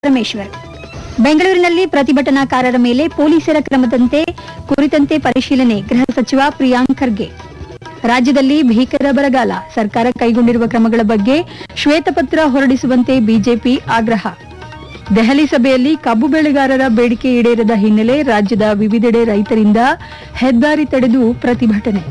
ಪರಮೇಶ್ವರ್ ಬೆಂಗಳೂರಿನಲ್ಲಿ ಪ್ರತಿಭಟನಾಕಾರರ ಮೇಲೆ ಪೊಲೀಸರ ಕ್ರಮದಂತೆ ಕುರಿತಂತೆ ಪರಿಶೀಲನೆ ಗೃಹ ಸಚಿವ ಪ್ರಿಯಾಂಕ್ ಖರ್ಗೆ ರಾಜ್ಯದಲ್ಲಿ ಭೀಕರ ಬರಗಾಲ ಸರ್ಕಾರ ಕೈಗೊಂಡಿರುವ ಕ್ರಮಗಳ ಬಗ್ಗೆ ಶ್ವೇತಪತ್ರ ಹೊರಡಿಸುವಂತೆ ಬಿಜೆಪಿ ಆಗ್ರಹ ದೆಹಲಿ ಸಭೆಯಲ್ಲಿ ಕಬ್ಬು ಬೆಳೆಗಾರರ ಬೇಡಿಕೆ ಈಡೇರದ ಹಿನ್ನೆಲೆ ರಾಜ್ಯದ ವಿವಿಧೆಡೆ ರೈತರಿಂದ ಹೆದ್ದಾರಿ ತಡೆದು ಪ್ರತಿಭಟನೆ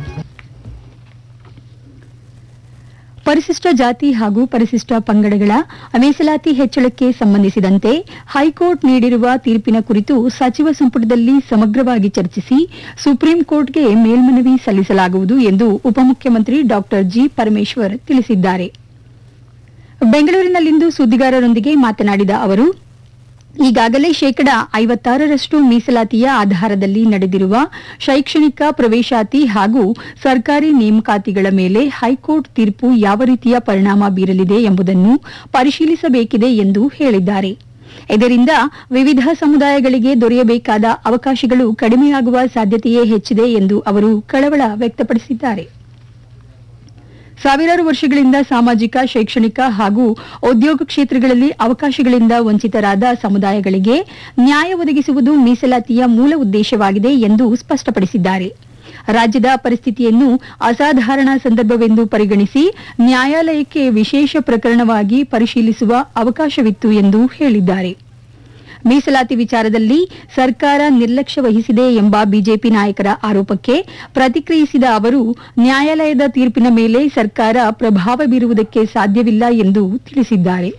ಪರಿಶಿಷ್ಟ ಜಾತಿ ಹಾಗೂ ಪರಿಶಿಷ್ಟ ಪಂಗಡಗಳ ಮೀಸಲಾತಿ ಹೆಚ್ಚಳಕ್ಕೆ ಸಂಬಂಧಿಸಿದಂತೆ ಹೈಕೋರ್ಟ್ ನೀಡಿರುವ ತೀರ್ಪಿನ ಕುರಿತು ಸಚಿವ ಸಂಪುಟದಲ್ಲಿ ಸಮಗ್ರವಾಗಿ ಚರ್ಚಿಸಿ ಸುಪ್ರೀಂ ಕೋರ್ಟ್ಗೆ ಮೇಲ್ಮನವಿ ಸಲ್ಲಿಸಲಾಗುವುದು ಎಂದು ಉಪಮುಖ್ಯಮಂತ್ರಿ ಡಾ ಜಿ ಪರಮೇಶ್ವರ್ ತಿಳಿಸಿದ್ದಾರೆ ಬೆಂಗಳೂರಿನಲ್ಲಿಂದು ಸುದ್ದಿಗಾರರೊಂದಿಗೆ ಮಾತನಾಡಿದ ಅವರು ಈಗಾಗಲೇ ಶೇಕಡಾ ಐವತ್ತಾರರಷ್ಟು ಮೀಸಲಾತಿಯ ಆಧಾರದಲ್ಲಿ ನಡೆದಿರುವ ಶೈಕ್ಷಣಿಕ ಪ್ರವೇಶಾತಿ ಹಾಗೂ ಸರ್ಕಾರಿ ನೇಮಕಾತಿಗಳ ಮೇಲೆ ಹೈಕೋರ್ಟ್ ತೀರ್ಪು ಯಾವ ರೀತಿಯ ಪರಿಣಾಮ ಬೀರಲಿದೆ ಎಂಬುದನ್ನು ಪರಿಶೀಲಿಸಬೇಕಿದೆ ಎಂದು ಹೇಳಿದ್ದಾರೆ ಇದರಿಂದ ವಿವಿಧ ಸಮುದಾಯಗಳಿಗೆ ದೊರೆಯಬೇಕಾದ ಅವಕಾಶಗಳು ಕಡಿಮೆಯಾಗುವ ಸಾಧ್ಯತೆಯೇ ಹೆಚ್ಚಿದೆ ಎಂದು ಅವರು ಕಳವಳ ವ್ಯಕ್ತಪಡಿಸಿದ್ದಾರೆ ಸಾವಿರಾರು ವರ್ಷಗಳಿಂದ ಸಾಮಾಜಿಕ ಶೈಕ್ಷಣಿಕ ಹಾಗೂ ಉದ್ಯೋಗ ಕ್ಷೇತ್ರಗಳಲ್ಲಿ ಅವಕಾಶಗಳಿಂದ ವಂಚಿತರಾದ ಸಮುದಾಯಗಳಿಗೆ ನ್ಯಾಯ ಒದಗಿಸುವುದು ಮೀಸಲಾತಿಯ ಮೂಲ ಉದ್ದೇಶವಾಗಿದೆ ಎಂದು ಸ್ಪಷ್ಟಪಡಿಸಿದ್ದಾರೆ ರಾಜ್ಯದ ಪರಿಸ್ಥಿತಿಯನ್ನು ಅಸಾಧಾರಣ ಸಂದರ್ಭವೆಂದು ಪರಿಗಣಿಸಿ ನ್ಯಾಯಾಲಯಕ್ಕೆ ವಿಶೇಷ ಪ್ರಕರಣವಾಗಿ ಪರಿಶೀಲಿಸುವ ಅವಕಾಶವಿತ್ತು ಎಂದು ಹೇಳಿದ್ದಾರೆ ಮೀಸಲಾತಿ ವಿಚಾರದಲ್ಲಿ ಸರ್ಕಾರ ನಿರ್ಲಕ್ಷ್ಯ ವಹಿಸಿದೆ ಎಂಬ ಬಿಜೆಪಿ ನಾಯಕರ ಆರೋಪಕ್ಕೆ ಪ್ರತಿಕ್ರಿಯಿಸಿದ ಅವರು ನ್ಯಾಯಾಲಯದ ತೀರ್ಪಿನ ಮೇಲೆ ಸರ್ಕಾರ ಪ್ರಭಾವ ಬೀರುವುದಕ್ಕೆ ಸಾಧ್ಯವಿಲ್ಲ ಎಂದು ತಿಳಿಸಿದ್ದಾರೆ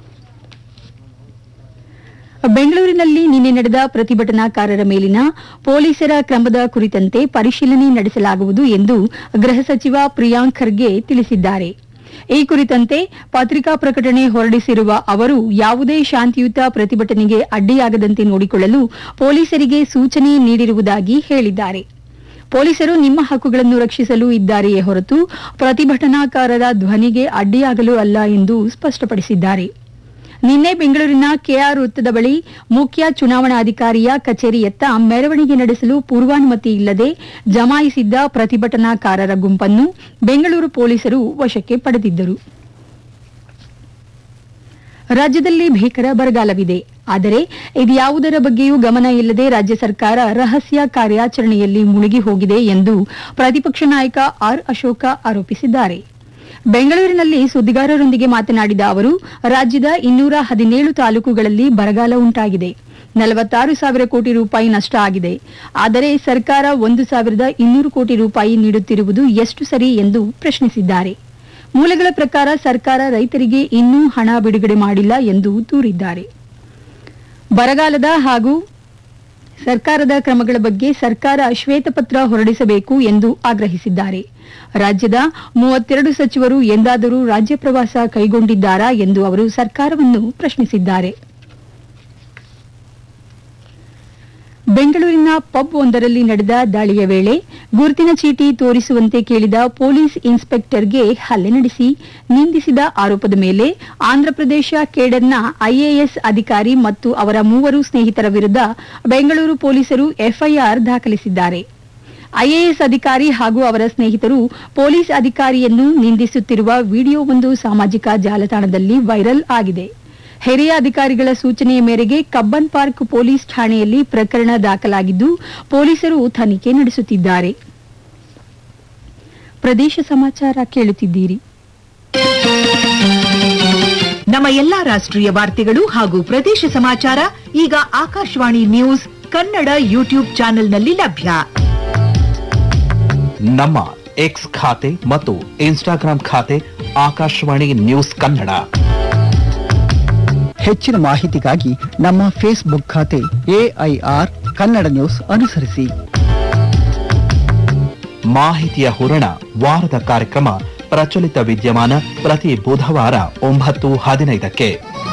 ಬೆಂಗಳೂರಿನಲ್ಲಿ ನಿನ್ನೆ ನಡೆದ ಪ್ರತಿಭಟನಾಕಾರರ ಮೇಲಿನ ಪೊಲೀಸರ ಕ್ರಮದ ಕುರಿತಂತೆ ಪರಿಶೀಲನೆ ನಡೆಸಲಾಗುವುದು ಎಂದು ಗೃಹ ಸಚಿವ ಪ್ರಿಯಾಂಕ್ ಖರ್ಗೆ ತಿಳಿಸಿದ್ದಾರೆ ಈ ಕುರಿತಂತೆ ಪತ್ರಿಕಾ ಪ್ರಕಟಣೆ ಹೊರಡಿಸಿರುವ ಅವರು ಯಾವುದೇ ಶಾಂತಿಯುತ ಪ್ರತಿಭಟನೆಗೆ ಅಡ್ಡಿಯಾಗದಂತೆ ನೋಡಿಕೊಳ್ಳಲು ಪೊಲೀಸರಿಗೆ ಸೂಚನೆ ನೀಡಿರುವುದಾಗಿ ಹೇಳಿದ್ದಾರೆ ಪೊಲೀಸರು ನಿಮ್ಮ ಹಕ್ಕುಗಳನ್ನು ರಕ್ಷಿಸಲು ಇದ್ದಾರೆಯೇ ಹೊರತು ಪ್ರತಿಭಟನಾಕಾರರ ಧ್ವನಿಗೆ ಅಡ್ಡಿಯಾಗಲು ಅಲ್ಲ ಎಂದು ಸ್ಪಷ್ಟಪಡಿಸಿದ್ದಾರೆ ನಿನ್ನೆ ಬೆಂಗಳೂರಿನ ಕೆಆರ್ ವೃತ್ತದ ಬಳಿ ಮುಖ್ಯ ಚುನಾವಣಾಧಿಕಾರಿಯ ಕಚೇರಿಯತ್ತ ಮೆರವಣಿಗೆ ನಡೆಸಲು ಪೂರ್ವಾನುಮತಿ ಇಲ್ಲದೆ ಜಮಾಯಿಸಿದ್ದ ಪ್ರತಿಭಟನಾಕಾರರ ಗುಂಪನ್ನು ಬೆಂಗಳೂರು ಪೊಲೀಸರು ವಶಕ್ಕೆ ಪಡೆದಿದ್ದರು ರಾಜ್ಯದಲ್ಲಿ ಭೀಕರ ಬರಗಾಲವಿದೆ ಆದರೆ ಇದ್ಯಾವುದರ ಬಗ್ಗೆಯೂ ಗಮನ ಇಲ್ಲದೆ ರಾಜ್ಯ ಸರ್ಕಾರ ರಹಸ್ಯ ಕಾರ್ಯಾಚರಣೆಯಲ್ಲಿ ಮುಳುಗಿ ಹೋಗಿದೆ ಎಂದು ಪ್ರತಿಪಕ್ಷ ನಾಯಕ ಆರ್ ಅಶೋಕ ಆರೋಪಿಸಿದ್ದಾರೆ ಬೆಂಗಳೂರಿನಲ್ಲಿ ಸುದ್ದಿಗಾರರೊಂದಿಗೆ ಮಾತನಾಡಿದ ಅವರು ರಾಜ್ಯದ ಇನ್ನೂರ ಹದಿನೇಳು ತಾಲೂಕುಗಳಲ್ಲಿ ಬರಗಾಲ ಉಂಟಾಗಿದೆ ನಲವತ್ತಾರು ಸಾವಿರ ಕೋಟಿ ರೂಪಾಯಿ ನಷ್ಟ ಆಗಿದೆ ಆದರೆ ಸರ್ಕಾರ ಒಂದು ಸಾವಿರದ ಇನ್ನೂರು ಕೋಟಿ ರೂಪಾಯಿ ನೀಡುತ್ತಿರುವುದು ಎಷ್ಟು ಸರಿ ಎಂದು ಪ್ರಶ್ನಿಸಿದ್ದಾರೆ ಮೂಲಗಳ ಪ್ರಕಾರ ಸರ್ಕಾರ ರೈತರಿಗೆ ಇನ್ನೂ ಹಣ ಬಿಡುಗಡೆ ಮಾಡಿಲ್ಲ ಎಂದು ದೂರಿದ್ದಾರೆ ಬರಗಾಲದ ಹಾಗೂ ಸರ್ಕಾರದ ಕ್ರಮಗಳ ಬಗ್ಗೆ ಸರ್ಕಾರ ಶ್ವೇತಪತ್ರ ಹೊರಡಿಸಬೇಕು ಎಂದು ಆಗ್ರಹಿಸಿದ್ದಾರೆ ರಾಜ್ಯದ ಮೂವತ್ತೆರಡು ಸಚಿವರು ಎಂದಾದರೂ ರಾಜ್ಯ ಪ್ರವಾಸ ಕೈಗೊಂಡಿದ್ದಾರಾ ಎಂದು ಅವರು ಸರ್ಕಾರವನ್ನು ಪ್ರಶ್ನಿಸಿದ್ದಾರೆ ಬೆಂಗಳೂರಿನ ಪಬ್ ಒಂದರಲ್ಲಿ ನಡೆದ ದಾಳಿಯ ವೇಳೆ ಗುರುತಿನ ಚೀಟಿ ತೋರಿಸುವಂತೆ ಕೇಳಿದ ಪೊಲೀಸ್ ಇನ್ಸ್ಪೆಕ್ಟರ್ಗೆ ಹಲ್ಲೆ ನಡೆಸಿ ನಿಂದಿಸಿದ ಆರೋಪದ ಮೇಲೆ ಆಂಧ್ರಪ್ರದೇಶ ಕೇಡರ್ನ ಐಎಎಸ್ ಅಧಿಕಾರಿ ಮತ್ತು ಅವರ ಮೂವರು ಸ್ನೇಹಿತರ ವಿರುದ್ಧ ಬೆಂಗಳೂರು ಪೊಲೀಸರು ಎಫ್ಐಆರ್ ದಾಖಲಿಸಿದ್ದಾರೆ ಐಎಎಸ್ ಅಧಿಕಾರಿ ಹಾಗೂ ಅವರ ಸ್ನೇಹಿತರು ಪೊಲೀಸ್ ಅಧಿಕಾರಿಯನ್ನು ನಿಂದಿಸುತ್ತಿರುವ ವಿಡಿಯೋವೊಂದು ಸಾಮಾಜಿಕ ಜಾಲತಾಣದಲ್ಲಿ ವೈರಲ್ ಆಗಿದೆ ಹಿರಿಯ ಅಧಿಕಾರಿಗಳ ಸೂಚನೆಯ ಮೇರೆಗೆ ಕಬ್ಬನ್ ಪಾರ್ಕ್ ಪೊಲೀಸ್ ಠಾಣೆಯಲ್ಲಿ ಪ್ರಕರಣ ದಾಖಲಾಗಿದ್ದು ಪೊಲೀಸರು ತನಿಖೆ ನಡೆಸುತ್ತಿದ್ದಾರೆ ಪ್ರದೇಶ ಸಮಾಚಾರ ಕೇಳುತ್ತಿದ್ದೀರಿ ನಮ್ಮ ಎಲ್ಲಾ ರಾಷ್ಟ್ರೀಯ ವಾರ್ತೆಗಳು ಹಾಗೂ ಪ್ರದೇಶ ಸಮಾಚಾರ ಈಗ ಆಕಾಶವಾಣಿ ನ್ಯೂಸ್ ಕನ್ನಡ ಯೂಟ್ಯೂಬ್ ಚಾನೆಲ್ನಲ್ಲಿ ಲಭ್ಯ ನಮ್ಮ ಎಕ್ಸ್ ಖಾತೆ ಮತ್ತು ಇನ್ಸ್ಟಾಗ್ರಾಂ ಖಾತೆ ಆಕಾಶವಾಣಿ ನ್ಯೂಸ್ ಕನ್ನಡ ಹೆಚ್ಚಿನ ಮಾಹಿತಿಗಾಗಿ ನಮ್ಮ ಫೇಸ್ಬುಕ್ ಖಾತೆ ಎಐಆರ್ ಕನ್ನಡ ನ್ಯೂಸ್ ಅನುಸರಿಸಿ ಮಾಹಿತಿಯ ಹೂರಣ ವಾರದ ಕಾರ್ಯಕ್ರಮ ಪ್ರಚಲಿತ ವಿದ್ಯಮಾನ ಪ್ರತಿ ಬುಧವಾರ ಒಂಬತ್ತು ಹದಿನೈದಕ್ಕೆ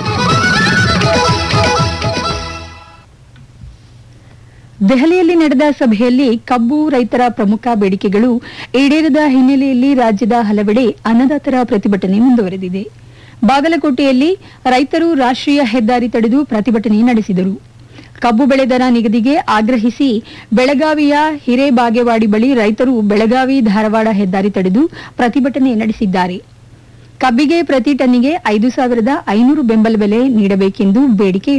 ದೆಹಲಿಯಲ್ಲಿ ನಡೆದ ಸಭೆಯಲ್ಲಿ ಕಬ್ಬು ರೈತರ ಪ್ರಮುಖ ಬೇಡಿಕೆಗಳು ಈಡೇರದ ಹಿನ್ನೆಲೆಯಲ್ಲಿ ರಾಜ್ಯದ ಹಲವೆಡೆ ಅನ್ನದಾತರ ಪ್ರತಿಭಟನೆ ಮುಂದುವರೆದಿದೆ ಬಾಗಲಕೋಟೆಯಲ್ಲಿ ರೈತರು ರಾಷ್ಟ್ರೀಯ ಹೆದ್ದಾರಿ ತಡೆದು ಪ್ರತಿಭಟನೆ ನಡೆಸಿದರು ಕಬ್ಬು ಬೆಳೆ ದರ ನಿಗದಿಗೆ ಆಗ್ರಹಿಸಿ ಬೆಳಗಾವಿಯ ಹಿರೇಬಾಗೇವಾಡಿ ಬಳಿ ರೈತರು ಬೆಳಗಾವಿ ಧಾರವಾಡ ಹೆದ್ದಾರಿ ತಡೆದು ಪ್ರತಿಭಟನೆ ನಡೆಸಿದ್ದಾರೆ ಕಬ್ಬಿಗೆ ಪ್ರತಿ ಟನ್ನಿಗೆ ಐದು ಸಾವಿರದ ಐನೂರು ಬೆಂಬಲ ಬೆಲೆ ನೀಡಬೇಕೆಂದು ಬೇಡಿಕೆ